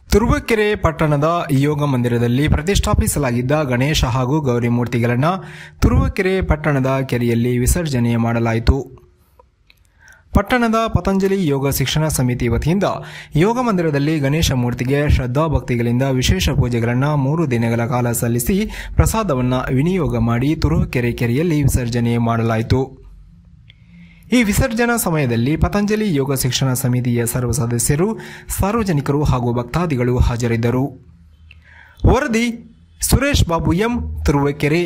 ತುರುವೇಕೆರೆ ಪಟ್ಟಣದ ಯೋಗ ಮಂದಿರದಲ್ಲಿ ಪ್ರತಿಷ್ಠಾಪಿಸಲಾಗಿದ್ದ ಗಣೇಶ ಹಾಗೂ ಗೌರಿ ಮೂರ್ತಿಗಳನ್ನು ತುರುವೇಕೆರೆ ಪಟ್ಟಣದ ಕೆರೆಯಲ್ಲಿ ವಿಸರ್ಜನೆ ಮಾಡಲಾಯಿತು ಪಟ್ಟಣದ ಪತಂಜಲಿ ಯೋಗ ಶಿಕ್ಷಣ ಸಮಿತಿ ವತಿಯಿಂದ ಯೋಗ ಮಂದಿರದಲ್ಲಿ ಗಣೇಶ ಮೂರ್ತಿಗೆ ಶ್ರದ್ಧಾಭಕ್ತಿಗಳಿಂದ ವಿಶೇಷ ಪೂಜೆಗಳನ್ನು ಮೂರು ದಿನಗಳ ಕಾಲ ಸಲ್ಲಿಸಿ ಪ್ರಸಾದವನ್ನು ವಿನಿಯೋಗ ಮಾಡಿ ತುರುವೇಕೆರೆ ಕೆರೆಯಲ್ಲಿ ವಿಸರ್ಜನೆ ಮಾಡಲಾಯಿತು ಈ ವಿಸರ್ಜನಾ ಸಮಯದಲ್ಲಿ ಪತಂಜಲಿ ಯೋಗ ಶಿಕ್ಷಣ ಸಮಿತಿಯ ಸರ್ವ ಸದಸ್ಯರು ಸಾರ್ವಜನಿಕರು ಹಾಗೂ ಭಕ್ತಾದಿಗಳು ಹಾಜರಿದ್ದರು ವರದಿ ಸುರೇಶ್ ಬಾಬು ಎಂ ತುರುವೇಕೆರೆ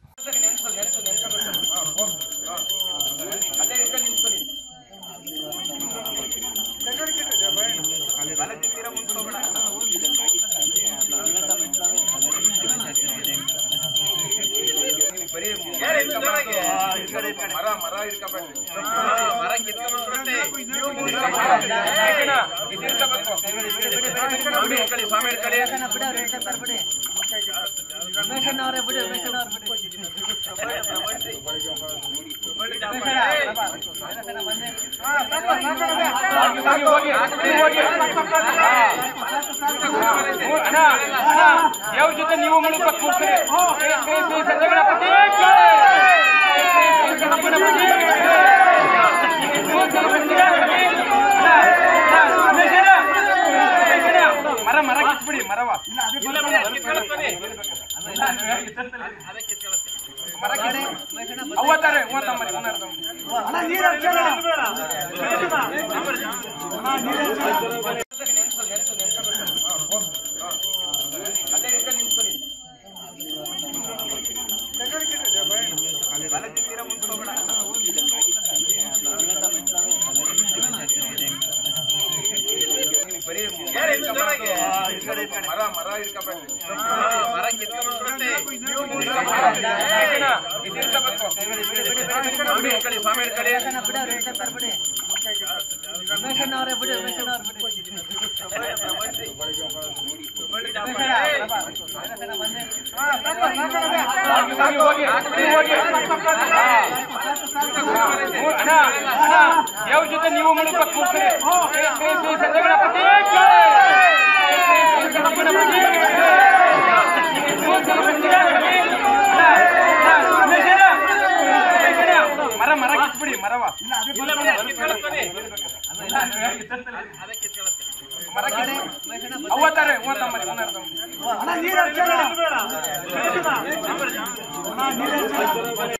ಮರ ಮರ ಇಟ್ಕೋಬೇಕು ಮರ ಕಿತ್ಕೊಂಡ್ಬಿಡುತ್ತೆ ಸ್ವಾಮಿ ಹಿಡ್ಕೊಳ್ಳಿ ಸ್ವಾಮಿ ಹಿಡ್ಕೊಳ್ಳಿ ಯಾವ ಜೊತೆ ನೀವು ಮೂಲಕ ಕೂರ್ಸ್ರಿ ಶ್ರೀ ಶ್ರೀ ಶ್ರೀ ಸತ್ಯಗಣಪತಿ ಜೈ! ಶ್ರೀ ಶ್ರೀ ಶ್ರೀ ಗಣಪತಿ ಜೈ! ಓ ಗಣಪತಿ ಗಣಪತಿ. ಉಮೇಶಣ್ಣ, ಉಮೇಶಣ್ಣ, ಮರ ಮರ ಕಿತ್ಬಿಡಿ ಮರವ ಮರ ಕಿತ್ತಿ. ಅವತ್ತಾರೆ ಮೂವತ್ತೊಂಬತ್ತು ಮೂವತ್ತೊಂಬತ್ತು ಮರ ಮರ ಇಟ್ಕೋಬೇಕು ಮರ ಕಿತ್ಕೊಂಡ್ಬಿಡುತ್ತೆ ಸ್ವಾಮಿ ಹಿಡ್ಕೊಳ್ಳಿ ಸ್ವಾಮಿ ಹಿಡ್ಕೊಳ್ಳಿ ಹೋಗಿ ಹೋಗಿ ಹೋಗಿ ಹೋಗಿ ಅಣ್ಣ ಅಣ್ಣ ಯಾವ ಜೊತೆ ನೀವು ಮೂಲಕ ಕೂರ್ಸ್ರಿ ಶ್ರೀ ಶ್ರೀ ಶ್ರೀ ಸತ್ಯಗಣಪತಿ ಜೈ! ಶ್ರೀ ಶ್ರೀ ಶ್ರೀ ಗಣಪತಿ ಜೈ! ಓ ಗಣಪತಿ ಗಣಪತಿ. ಉಮೇಶಣ್ಣ, ಉಮೇಶಣ್ಣ, ಮರ ಮರ ಕಿತ್ಬಿಡಿ ಮರವ ಮರ ಕಿತ್ತಿ. ಅವತ್ತಾರೆ ಮೂವತ್ತೊಂಬತ್ತು ಮೂವತ್ತೊಂಬತ್ತು